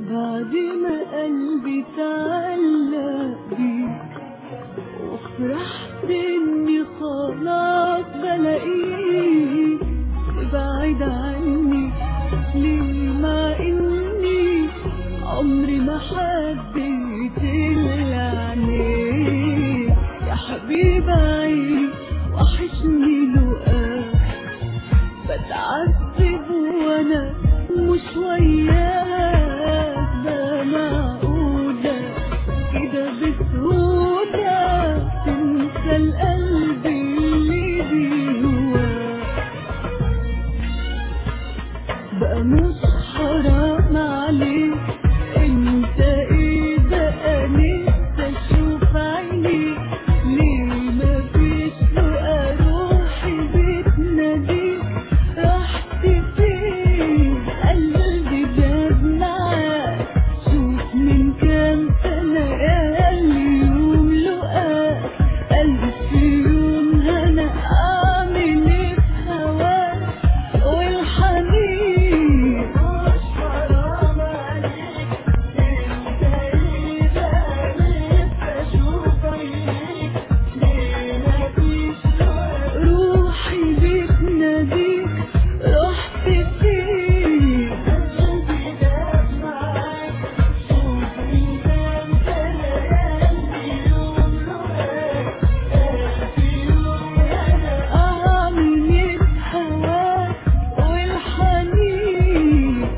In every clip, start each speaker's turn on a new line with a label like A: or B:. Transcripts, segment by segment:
A: بعد ما قلبي تعلق بيك وفرحت اني خلاص بلاقيك بعيد عني ليه مع اني عمري ما حبيت الا عينيك يا حبيب عيني وحشني لقاك بتعذب وانا مش وياك ده معقولة كده بسهولة تنسى القلب اللي بيهواك بقى مش حرام عليك انت ايه بقى نفسي اشوف عينيك ليه مفيش لقى روحي بتناديك رحت فين قلبي جاب معاك شوف من كام سنة قالي يوم لقاك ألف يوم هنا أعمل إيه في هواك والحنين مش حرام عليك انت ايه بقى نفسي اشوف عينيك ليه مفيش روحي بتناديك رحت فين قلبي داب معاك شوف من كام سنة قلبي يوم لقاك ألف يوم أنا أعمل إيه في هواك والحنين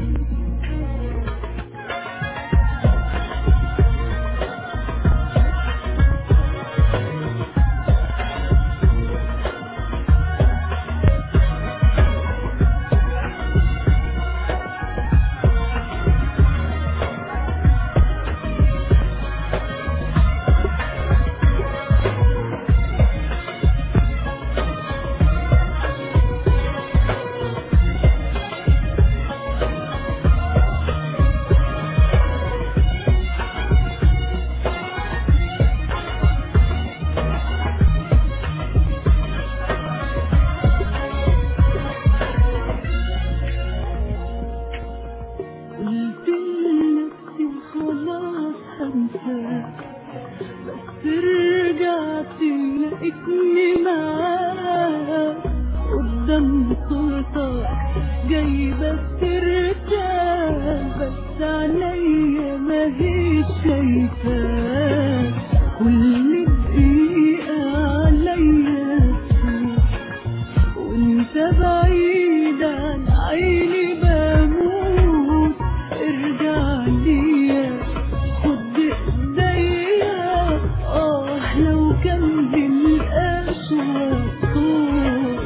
A: قلت لنفسي خلاص هنساك بس رجعت لقيتني معاك قدام صورتك جايبة سيرتك بس عينيا ما هي شايفاك كل دقيقة عليا تفوت وانت بعيد عن عيني بموت ارجع ليا خد ايديا اه لو كان بالاشواق صوت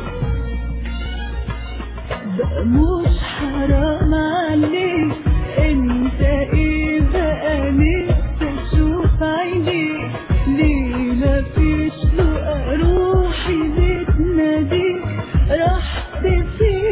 A: بقى مش حرام عليك انت ايه بقى نفسي اشوف عينيك ليه مفيش لقى روحي بتناديك رحت فين